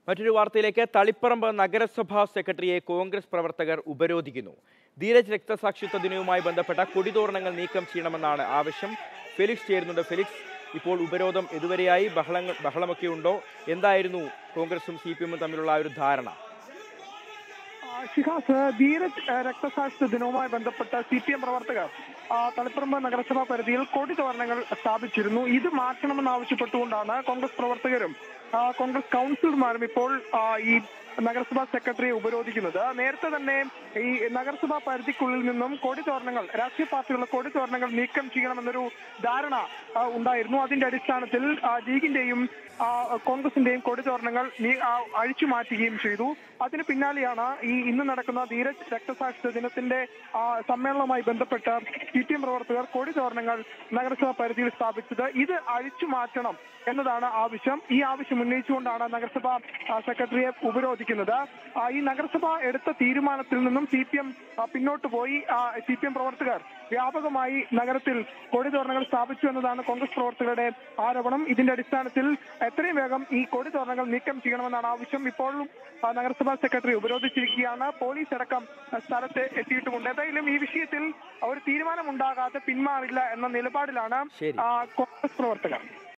മറ്റൊരു വാർത്തയിലേക്ക് തളിപ്പറമ്പ് നഗരസഭാ സെക്രട്ടറിയെ കോൺഗ്രസ് പ്രവർത്തകർ ഉപരോധിക്കുന്നു ധീരജ് രക്തസാക്ഷിത്വ ദിനവുമായി ബന്ധപ്പെട്ട കൊടിതോരണങ്ങൾ നീക്കം ചെയ്യണമെന്നാണ് ആവശ്യം ഫെലിക്സ് ചേരുന്നുണ്ട് ഫെലിക്സ് ഇപ്പോൾ ഉപരോധം ഇതുവരെയായി ബഹളങ്ങൾ ബഹളമൊക്കെ ഉണ്ടോ എന്തായിരുന്നു കോൺഗ്രസും സി പി എമ്മും തമ്മിലുള്ള ആ ഒരു ധാരണ ആ, ഷിഹാസ് ധീരജ് ആ, രക്തസാക്ഷിത്വ ദിനവുമായി ബന്ധപ്പെട്ട സി പി എം പ്രവർത്തകർ ആ, തളിപ്പറമ്പ് നഗരസഭാ പരിധിയിൽ കൊടി തോരണങ്ങൾ സ്ഥാപിച്ചിരുന്നു ഇത് മാറ്റണമെന്ന് ആവശ്യപ്പെട്ടുകൊണ്ടാണ് കോൺഗ്രസ് പ്രവർത്തകരും ആ, കോൺഗ്രസ് കൗൺസിലർമാരും ഇപ്പോൾ ആ, ഈ നഗരസഭാ സെക്രട്ടറിയെ ഉപരോധിക്കുന്നത് നേരത്തെ തന്നെ ഈ നഗരസഭാ പരിധിക്കുള്ളിൽ നിന്നും കൊടി തോരണങ്ങൾ രാഷ്ട്രീയ പാർട്ടികളുടെ കൊടി തോരണങ്ങൾ നീക്കം ചെയ്യണമെന്നൊരു ധാരണ ആ, ഉണ്ടായിരുന്നു അതിന്റെ അടിസ്ഥാനത്തിൽ ആ, ലീഗിന്റെയും ആ, കോൺഗ്രസിന്റെയും കൊടി തോരണങ്ങൾ നീ- ആ, അഴിച്ചു മാറ്റുകയും ചെയ്തു അതിന് പിന്നാലെയാണ് ഈ ഇന്ന് നടക്കുന്ന ധീരജ് രക്തസാക്ഷിത്വ ദിനത്തിന്റെ ആ, സമ്മേളനവുമായി ബന്ധപ്പെട്ട് സി പി എം പ്രവർത്തകർ കൊടി തോരണങ്ങൾ നഗരസഭാ പരിധിയിൽ സ്ഥാപിച്ചത് ഇത് അഴിച്ചു മാറ്റണം എന്നതാണ് ആവശ്യം ഈ ആവശ്യം ഉന്നയിച്ചുകൊണ്ടാണ് നഗരസഭാ ആ, സെക്രട്ടറിയെ ഉപരോധിക്കുന്നത് ആ, ഈ നഗരസഭ എടുത്ത തീരുമാനത്തിൽ നിന്നും സി പി എം പിന്നോട്ട് പോയി സി പി എം പ്രവർത്തകർ വ്യാപകമായി നഗരത്തിൽ കൊടി തോരണങ്ങൾ സ്ഥാപിച്ചു എന്നതാണ് കോൺഗ്രസ് പ്രവർത്തകരുടെ ആരോപണം ഇതിന്റെ അടിസ്ഥാനത്തിൽ എത്രയും വേഗം ഈ കൊടി തോരണങ്ങൾ നീക്കം ചെയ്യണമെന്നാണ് ആവശ്യം ഇപ്പോഴും ആ, നഗരസഭാ സെക്രട്ടറി ഉപരോധിച്ചിരിക്കുകയാണ് പോലീസ് അടക്കം ആ, സ്ഥലത്ത് എത്തിയിട്ടുമുണ്ട് എന്തായാലും ഈ വിഷയത്തിൽ ഒരു തീരുമാനമുണ്ടാകാതെ പിന്മാറില്ല എന്ന നിലപാടിലാണ് ശരി. ആ, കോൺഗ്രസ് പ്രവർത്തകർ